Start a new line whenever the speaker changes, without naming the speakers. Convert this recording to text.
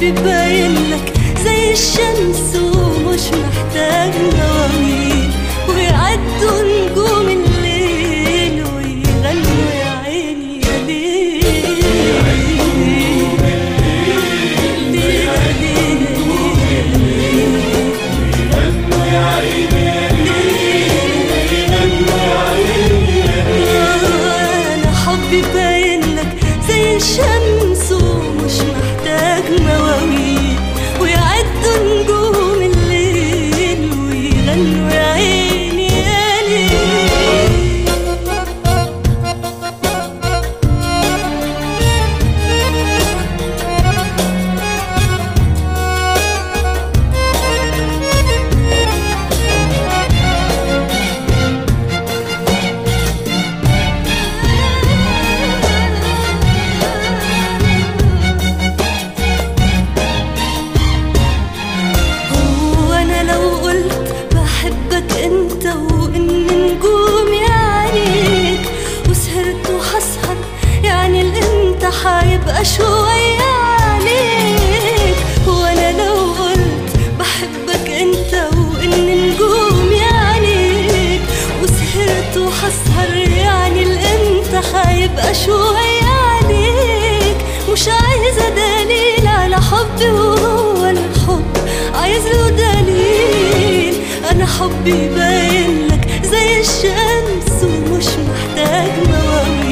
حبي باين لك زي الشمس ومش محتاج مواويل ويعدوا نجوم الليل ويغنوا يا عيني يا ليل انا حبي باين لك زي الشمس ومش محتاج مواويل ويعدوا نجوم الليل ويغنوا يا عيني يا ليل هو انا لو قلت بحبك انت وان نجومي عليك وسهرت وحسهر يعني الانت حيبقى شوية عليك هو انا لو قلت بحبك انت وان نجومي عليك وسهرت وحسهر يعني الانت حيبقى شوية عليك مش عايزة دليل على حبي وهو الحب عايز له دليل انا حبي باين لك زي الشمس ومش محتاج مواويل